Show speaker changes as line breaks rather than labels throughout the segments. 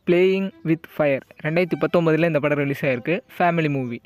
playing with fire ரெண்டாயிரத்தி பத்தொம்பதில் இந்த படம் ரிலீஸ் ஆகிருக்கு ஃபேமிலி மூவி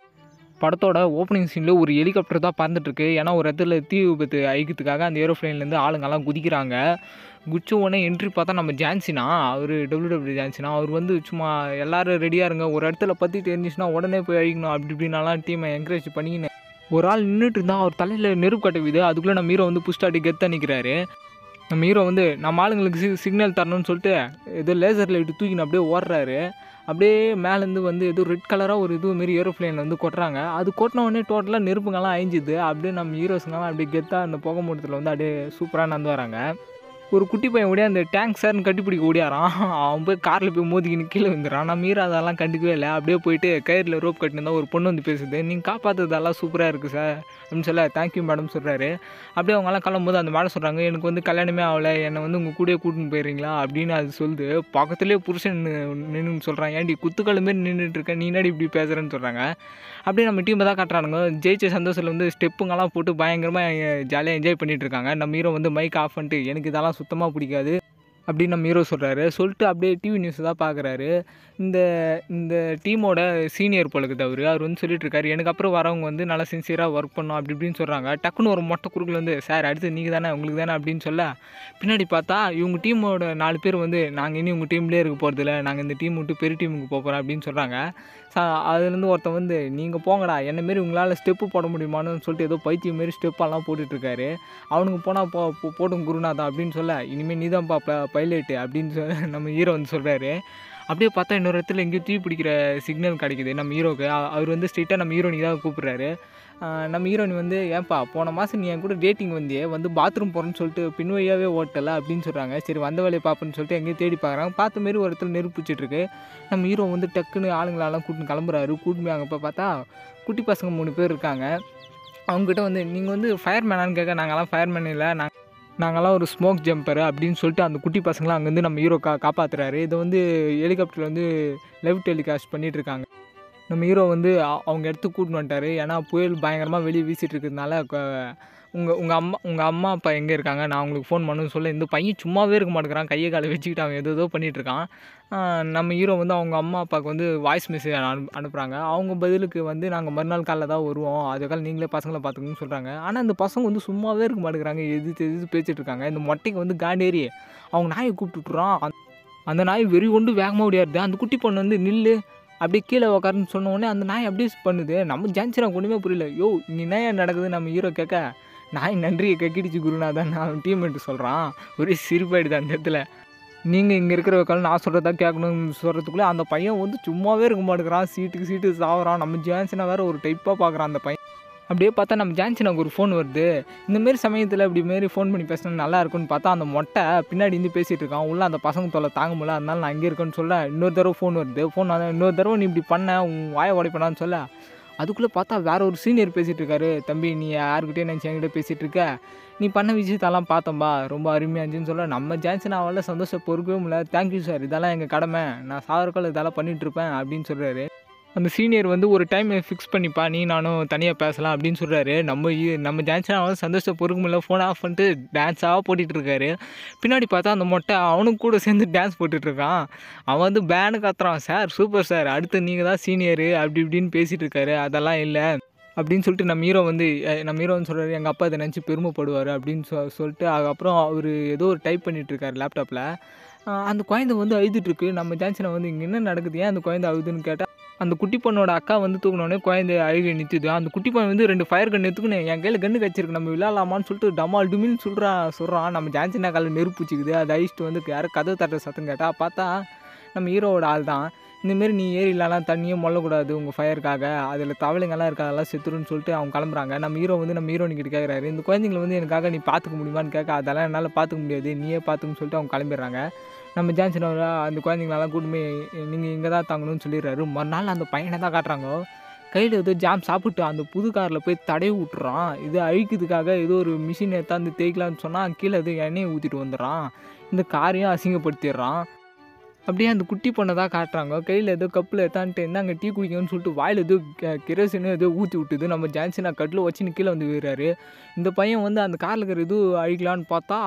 படத்தோட ஓப்பனிங் சீனில் ஒரு ஹெலிகாப்டர் தான் பறந்துட்டுருக்கு ஏன்னா ஒரு இடத்துல தீ விபத்து அழிக்கிறதுக்காக அந்த ஏரோப்ளைன்லேருந்து ஆளுங்கெல்லாம் குதிக்கிறாங்க குச்ச உடனே என்ட்ரி பார்த்தா நம்ம ஜான்சினா அவர் டபிள்யூ டபிள்யூ ஜான்சினா அவர் வந்து சும்மா எல்லாரும் ரெடியாக இருங்க ஒரு இடத்துல பற்றி தெரிஞ்சிச்சுன்னா உடனே போய் அழிக்கணும் அப்படி இப்படின்னாலாம் டீமை என்கரேஜ் பண்ணிக்கின்னு ஒரு ஆள் நின்றுட்டு இருந்தா அவர் தலையில் நெருப்பு கட்டுவிது அதுக்குள்ளே நம்ம ஹீரோ வந்து புஷ்டாட்டி கெத்த நிற்கிறாரு நம்ம ஹீரோ வந்து நம்ம ஆளுங்களுக்கு சி சிக்னல் தரணும்னு சொல்லிட்டு ஏதோ லேசர் லைட்டு தூக்கின்னு அப்படியே ஓடுறாரு அப்படியே மேலேருந்து வந்து ஏதோ ரெட் கலராக ஒரு இது மாரி ஏரோப்ளேன் வந்து கொட்டுறாங்க அது கொட்டின உடனே டோட்டலாக நெருப்புங்கெல்லாம் அழிஞ்சுது அப்படியே நம்ம ஹீரோஸுங்கெல்லாம் அப்படியே கெத்தாக அந்த புகை மூட்டத்தில் வந்து அப்படியே சூப்பராக நடந்து வராங்க ஒரு குட்டி பையன் ஓடியா அந்த டேங்க் சார்னு கட்டிப்பிடிக்க ஓடியாரான் அவன் போய் காரில் போய் மோதிக்கின்னு கீழே வந்துடுறான் நம்ம ஹீரோ அதெல்லாம் கண்டுக்கவே இல்லை அப்படியே போயிட்டு கயிறில் ரோப் கட்டினதா ஒரு பொண்ணு வந்து பேசுது நீங்கள் காப்பாற்றுறதெல்லாம் சூப்பராக இருக்குது சார் அப்படின்னு சொல்ல தேங்க்யூ மேடம் சொல்கிறாரு அப்படியே அவங்கெல்லாம் கிளம்பும்போது அந்த மேடம் சொல்கிறாங்க எனக்கு வந்து கல்யாணமே ஆகலை என்னை வந்து உங்கள் கூடயே கூட்டின்னு போயிடுறீங்களா அப்படின்னு அது சொல்லுது பக்கத்துலேயே புருஷன் நின்று சொல்கிறான் ஏன்டி குத்துக்கள் மாரி நின்றுட்டு இருக்க நீ என்னடி இப்படி பேசுகிறேன்னு சொல்கிறாங்க அப்படியே நம்ம டீமை தான் காட்டுறானுங்க ஜெயிச்ச சந்தோஷத்தில் வந்து ஸ்டெப்புங்கெல்லாம் போட்டு பயங்கரமாக ஜாலியாக என்ஜாய் பண்ணிட்டு இருக்காங்க நம்ம ஹீரோ வந்து மைக் ஆஃப் பண்ணிட்டு எனக்கு இதெல்லாம் சுத்தமாக பிடிக்காது அப்படின்னு நம்ம ஹீரோ சொல்கிறாரு சொல்லிட்டு அப்படியே டிவி நியூஸ் தான் பார்க்குறாரு இந்த இந்த டீமோட சீனியர் போலுக்கு அவர் அவர் வந்து சொல்லிட்டு இருக்காரு எனக்கு அப்புறம் வரவங்க வந்து நல்லா சின்சியராக ஒர்க் பண்ணணும் அப்படி இப்படின்னு சொல்கிறாங்க டக்குன்னு ஒரு மொட்டை குறுக்கில் வந்து சார் அடுத்து நீங்கள் தானே உங்களுக்கு தானே அப்படின்னு சொல்ல பின்னாடி பார்த்தா இவங்க டீமோட நாலு பேர் வந்து நாங்கள் இனி உங்கள் டீம்லேயே இருக்க போகிறதில்ல நாங்கள் இந்த டீம் விட்டு பெரிய டீமுக்கு போக போகிறோம் அப்படின்னு சொல்கிறாங்க சா அதுலேருந்து ஒருத்தன் வந்து நீங்கள் போங்கடா என்ன மாரி உங்களால் ஸ்டெப்பு போட முடியுமான்னு சொல்லிட்டு ஏதோ பைத்தியம் மாரி ஸ்டெப்பெல்லாம் போட்டுட்ருக்காரு அவனுக்கு போனால் போ போ- போட்டும் குருநாதா அப்படின்னு சொல்ல இனிமேல் நீ தான் பா பைலட்டு அப்படின்னு சொல்ல நம்ம ஹீரோ வந்து சொல்கிறாரு அப்படியே பார்த்தா இன்னொரு இடத்துல எங்கேயோ தீ பிடிக்கிற சிக்னல் கிடைக்குது நம்ம ஹீரோக்கு அ- அவர் வந்து ஸ்ட்ரெயிட்டாக நம்ம ஹீரோனிக்கு தான் கூப்பிட்றாரு நம்ம ஹீரோனி வந்து ஏன்பா போன மாதம் நீ என் கூட டேட்டிங் வந்தியே வந்து பாத்ரூம் போகிறேன்னு சொல்லிட்டு பின் வழியாகவே ஓட்டலை அப்படின்னு சொல்கிறாங்க சரி வந்த வேலையை பார்ப்பேன்னு சொல்லிட்டு எங்கேயும் தேடி பார்க்குறாங்க பார்த்த மாரி ஒரு இடத்துல நெருப்பு வச்சிட்டு இருக்கு நம்ம ஹீரோ வந்து டக்குன்னு ஆளுங்களெல்லாம் கூட்டின்னு கிளம்புறாரு கூட்டின்னு போய் அங்கே போய் பார்த்தா குட்டி பசங்க மூணு பேர் இருக்காங்க அவங்ககிட்ட வந்து நீங்கள் வந்து ஃபயர்மேனான்னு கேட்க நாங்கள்லாம் ஃபயர்மேன் இல்லை நாங்கள் நாங்கள்லாம் ஒரு ஸ்மோக் ஜம்பர் அப்படின்னு சொல்லிட்டு அந்த குட்டி பசங்களாம் அங்கேருந்து நம்ம ஹீரோ கா காப்பாற்றுறாரு இதை வந்து ஹெலிகாப்டர் வந்து லைவ் டெலிகாஸ்ட் பண்ணிட்டு இருக்காங்க நம்ம ஹீரோ வந்து அ- அவங்க இடத்துக்கு கூட்டின்னு வந்துட்டாரு ஏன்னா புயல் பயங்கரமாக வெளியே வீசிட்டு இருக்கிறதுனால உங்கள் உங்கள் அம்மா உங்கள் அம்மா அப்பா எங்கே இருக்காங்க நான் உங்களுக்கு ஃபோன் பண்ணுன்னு சொல்ல இந்த பையன் சும்மாவே இருக்க மாட்டேங்கிறான் கையை காலை வச்சுக்கிட்டு அவன் ஏதோ ஏதோ பண்ணிட்டு இருக்கான் ஆஹ் நம்ம ஹீரோ வந்து அவங்க அம்மா அப்பாவுக்கு வந்து வாய்ஸ் மெசேஜ் அனு அனுப்புகிறாங்க அவங்க பதிலுக்கு வந்து நாங்கள் மறுநாள் காலைல தான் வருவோம் அதுக்காக நீங்களே பசங்களை பார்த்துக்கணும்னு சொல்கிறாங்க ஆனால் இந்த பசங்க வந்து சும்மாவே இருக்க மாட்டேங்கிறாங்க எதிர்த்து எதிர்த்து பேசிட்டு இருக்காங்க இந்த மொட்டைக்கு வந்து காண்டேறி அவங்க நாயை கூப்பிட்டுட்றான் அந்த நாய் வெறி கொண்டு வேகமாக ஓடியாருது அந்த குட்டி பொண்ணு வந்து நில்லு அப்படியே கீழே உக்காருன்னு சொன்ன உடனே அந்த நாய் அப்படியே பண்ணுது நம்ம ஜான்சினா ஒன்றுமே புரியல யோ நீ என்ன நடக்குது நம்ம ஹீரோ கேட்க நாய் நன்றியை கக்கிடுச்சு குருநாதன் அவன் டீம்மேட்டு சொல்கிறான் ஒரே சிரிப்பாயிடுது அந்த இடத்துல நீங்கள் இங்கே இருக்கிற வைக்காலும் நான் சொல்கிறதா கேட்கணும்னு சொல்கிறதுக்குள்ளே அந்த பையன் வந்து சும்மாவே இருக்க மாட்டேங்கிறான் சீட்டுக்கு சீட்டு சாவறான் நம்ம ஜான்சினா வேற ஒரு டைப்பாக பார்க்குறான் அந்த பையன் அப்படியே பார்த்தா நம்ம ஜான்சினாக்கு ஒரு ஃபோன் வருது இந்த மாரி சமயத்தில் இப்படி மாரி ஃபோன் பண்ணி பேசினா நல்லா இருக்கும்னு பார்த்தா அந்த மொட்டை பின்னாடி இருந்து பேசிகிட்டு இருக்கான் உள்ள அந்த பசங்க தொல்லை தாங்க முடியல அதனால நான் அங்கே இருக்கேன்னு சொல்ல இன்னொரு தடவை ஃபோன் வருது ஃபோன் இன்னொரு தடவை நீ இப்படி பண்ண உன் வாயை உடைப்படான்னு சொல்ல அதுக்குள்ளே பார்த்தா வேற ஒரு சீனியர் பேசிகிட்டு இருக்காரு தம்பி நீ யாருக்கிட்டே நினச்சி என்கிட்ட பேசிகிட்டு இருக்க நீ பண்ண விஷயத்தெல்லாம் பார்த்தோம்பா ரொம்ப அருமையாக இருந்துச்சுன்னு சொல்ல நம்ம ஜான்சன் அவளால் சந்தோஷம் பொறுக்கவே முடியல தேங்க்யூ சார் இதெல்லாம் எங்கள் கடமை நான் சாகரக்கால் இதெல்லாம் பண்ணிட்டு இருப்பேன் அப்படின்னு சொல்கிறாரு அந்த சீனியர் வந்து ஒரு டைம் ஃபிக்ஸ் பண்ணிப்பா நீ நானும் தனியாக பேசலாம் அப்படின்னு சொல்கிறாரு நம்ம ஈ- நம்ம ஜான்சன் அவன் சந்தோஷம் பொறுக்க முடியல ஃபோன் ஆஃப் பண்ணிட்டு டான்ஸாக போட்டுட்டு இருக்காரு பின்னாடி பார்த்தா அந்த மொட்டை அவனும் கூட சேர்ந்து டான்ஸ் போட்டுட்டு இருக்கான் அவன் வந்து பேனு கத்துறான் சார் சூப்பர் சார் அடுத்து நீங்கள் தான் சீனியரு அப்படி இப்படின்னு பேசிகிட்டு இருக்காரு அதெல்லாம் இல்லை அப்படின்னு சொல்லிட்டு நம்ம ஹீரோ வந்து அஹ், நம்ம ஹீரோ வந்து சொல்கிறாரு எங்கள் அப்பா இதை நினச்சி பெருமைப்படுவார் அப்படின்னு சொ சொல்லிட்டு அதுக்கப்புறம் அவர் ஏதோ ஒரு டைப் பண்ணிட்டு இருக்காரு லேப்டாப்பில் அந்த குழந்தை வந்து அழுதுட்டு இருக்கு நம்ம ஜான்சனை வந்து இங்கே என்ன நடக்குது ஏன் அந்த குழந்தை அழுதுன்னு கேட்டால் அந்த குட்டி பொண்ணோட அக்கா வந்து தூக்கினோடனே குழந்தை அழுகை நிறுத்துது அந்த குட்டி பையன் வந்து ரெண்டு ஃபயர் கன் எடுத்துக்கணும் என் கையில் கன்று கச்சிருக்கு நம்ம விளையாடலாமான்னு சொல்லிட்டு டமால் டுமின்னு சொல்கிறா சொல்கிறான் நம்ம ஜான்சனா காலில் நெருப்பு வச்சுக்குது அதை அழிச்சிட்டு வந்து யாரும் கதவு தட்டுற சத்தம் கேட்டால் பார்த்தா நம்ம ஹீரோவோட ஆள் தான் இந்தமாரி நீ ஏரியிலலாம் தண்ணியே மொல்லக்கூடாது உங்கள் ஃபயருக்காக அதில் தவளைங்கெல்லாம் இருக்கா அதெல்லாம் செத்துருன்னு சொல்லிட்டு அவங்க கிளம்புறாங்க நம்ம ஹீரோ வந்து நம்ம ஹீரோனி கிட்ட கேட்குறாரு இந்த குழந்தைங்களை வந்து எனக்காக நீ பார்த்துக்க முடியுமான்னு கேட்க அதெல்லாம் என்னால் பார்த்துக்க முடியாது நீயே பார்த்துக்கன்னு சொல்லிட்டு அவங்க கிளம்பிடுறாங்க நம்ம ஜான்சன் அவரா அந்த குழந்தைங்களெல்லாம் கூட்டு போய் நீங்கள் இங்கே தான் தாங்கணும்னு சொல்லிடுறாரு மறுநாள் அந்த பையனை தான் காட்டுறாங்க கையில் ஏதோ ஜாம் சாப்பிட்டு அந்த புது காரில் போய் தடவி விட்டுறான் இது அழிக்கிறதுக்காக ஏதோ ஒரு மிஷின் எடுத்தாந்து தேய்க்கலான்னு சொன்னால் கீழே ஏதோ எண்ணெயை ஊற்றிட்டு வந்துடுறான் இந்த காரையும் அசிங்கப்படுத்திடுறான் அப்படியே அந்த குட்டி பொண்ணை தான் காட்டுறாங்க கையில் ஏதோ கப்பில் எடுத்தான்ட்டு இருந்தாங்க டீ குடிக்கணும்னு சொல்லிட்டு வாயில் ஏதோ கிரோசினும் ஏதோ ஊற்றி விட்டுது நம்ம ஜான்சனா கட்டில் வச்சுன்னு கீழே வந்து விடுறாரு இந்த பையன் வந்து அந்த காரில் இருக்கிற இது அழிக்கலான்னு பார்த்தா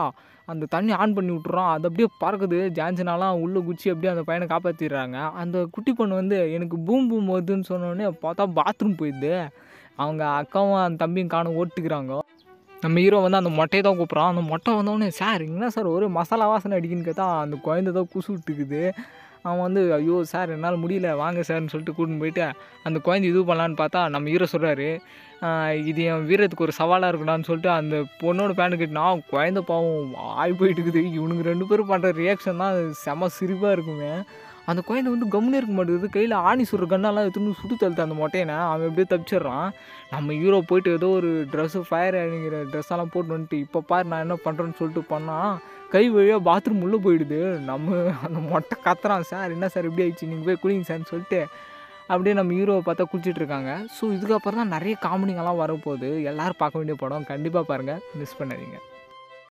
அந்த தண்ணி ஆன் பண்ணி விட்டுறோம் அது அப்படியே பறக்குது ஜான்சனாலாம் உள்ளே குச்சி அப்படியே அந்த பையனை காப்பாற்றிடுறாங்க அந்த குட்டி பொண்ணு வந்து எனக்கு பூம் பூம் வருதுன்னு சொன்னோடனே பார்த்தா பாத்ரூம் போயிடுது அவங்க அக்காவும் அந்த தம்பியும் காணும் ஓட்டுக்கிறாங்க நம்ம ஹீரோ வந்து அந்த மொட்டையை தான் கூப்பிட்றான் அந்த மொட்டை வந்தோடனே சார் என்ன சார் ஒரு மசாலா வாசனை அடிக்குன்னு கேட்டால் அந்த குழந்தை தான் குசு விட்டுக்குது அவன் வந்து ஐயோ சார் என்னால் முடியல வாங்க சார்னு சொல்லிட்டு கூட்டின்னு போயிட்டு அந்த குழந்தை இது பண்ணலான்னு பார்த்தா நம்ம ஹீரோ சொல்கிறாரு இது என் வீரத்துக்கு ஒரு சவாலாக இருக்கடான்னு சொல்லிட்டு அந்த பொண்ணோட பேண்ட் கட்டினா குழந்த பாவம் ஆய் போயிட்டு இருக்குது இவனுங்க ரெண்டு பேரும் பண்ணுற ரியாக்ஷன் தான் செம சிரிப்பாக இருக்குங்க அந்த குழந்தை வந்து கம்முனே இருக்க மாட்டேங்குது கையில் ஆணி சுடுற கண்ணெல்லாம் எடுத்துன்னு சுட்டு தள்ளுது அந்த மொட்டையனை அவன் எப்படியே தப்பிச்சிடுறான் நம்ம ஹீரோ போயிட்டு ஏதோ ஒரு ட்ரெஸ்ஸு ஃபயர் அடிங்கிற ட்ரெஸ்ஸெல்லாம் போட்டு வந்துட்டு இப்போ பாரு நான் என்ன பண்ணுறேன்னு சொல்லிட்டு பண்ணால் கை வழியாக பாத்ரூம் உள்ளே போயிடுது நம்ம அந்த மொட்டை கத்துறான் சார் என்ன சார் இப்படி ஆயிடுச்சு நீங்கள் போய் குளிங்க சார்னு சொல்லிட்டு அப்படியே நம்ம ஹீரோவை பார்த்தா குளிச்சிட்டு இருக்காங்க ஸோ இதுக்கப்புறம் தான் நிறைய காமெடிங்கெல்லாம் வரப்போகுது எல்லோரும் பார்க்க வேண்டிய படம் கண்டிப்பாக பாருங்கள் மிஸ் பண்ணாதீங்க